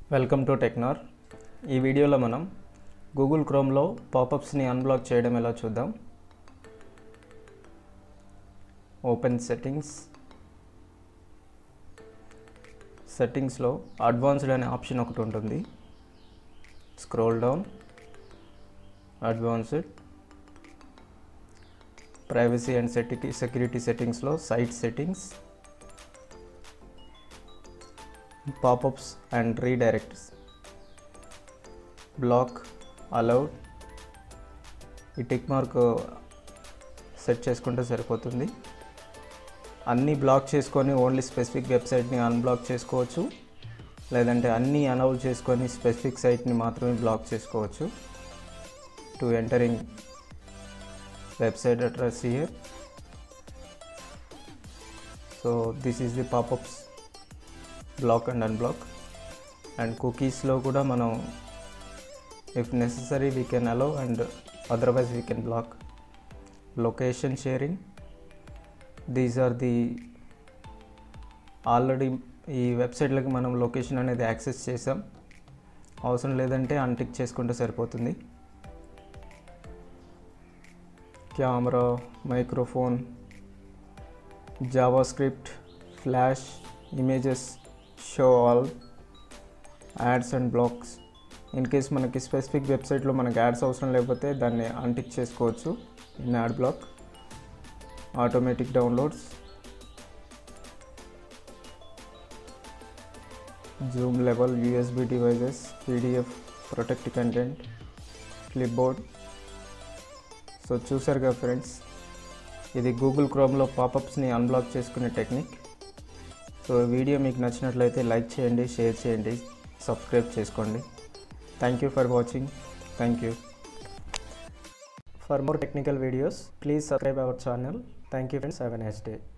welcome to టెక్నార్ ఈ వీడియోలో మనం గూగుల్ క్రోమ్లో పాపప్స్ని అన్బ్లాక్ చేయడం ఎలా చూద్దాం ఓపెన్ సెట్టింగ్స్ సెట్టింగ్స్లో అడ్వాన్స్డ్ అనే ఆప్షన్ ఒకటి ఉంటుంది scroll down advanced privacy and security security సెట్టింగ్స్లో site settings popups and redirects block allowed ఈ టిక్ మార్క్ సెట్ చేసుకుంటే సరిపోతుంది అన్నీ బ్లాక్ చేసుకొని ఓన్లీ స్పెసిఫిక్ వెబ్సైట్ని అన్బ్లాక్ చేసుకోవచ్చు లేదంటే అన్నీ అనౌల్ చేసుకొని స్పెసిఫిక్ సైట్ని మాత్రమే బ్లాక్ చేసుకోవచ్చు to entering website address here so this is the popups block and unblock and కుకీస్లో కూడా మనం if necessary we can allow and otherwise we can block location sharing these are the already ఈ వెబ్సైట్లకి మనం location అనేది access చేసాం అవసరం లేదంటే అన్టిక్ చేసుకుంటే సరిపోతుంది camera microphone JavaScript flash images show all ads and blocks in case మనకి స్పెసిఫిక్ వెబ్సైట్లో మనకి యాడ్స్ అవసరం లేకపోతే దాన్ని అన్టిక్ చేసుకోవచ్చు in ad block automatic downloads zoom level USB devices PDF protect content clipboard so చూసారుగా ఫ్రెండ్స్ ఇది Google క్రోమ్లో పాపప్స్ని అన్బ్లాక్ చేసుకునే టెక్నిక్ సో వీడియో మీకు నచ్చినట్లయితే లైక్ చేయండి షేర్ చేయండి సబ్స్క్రైబ్ చేసుకోండి thank you for watching thank you for more technical videos please subscribe our channel thank you friends have a nice day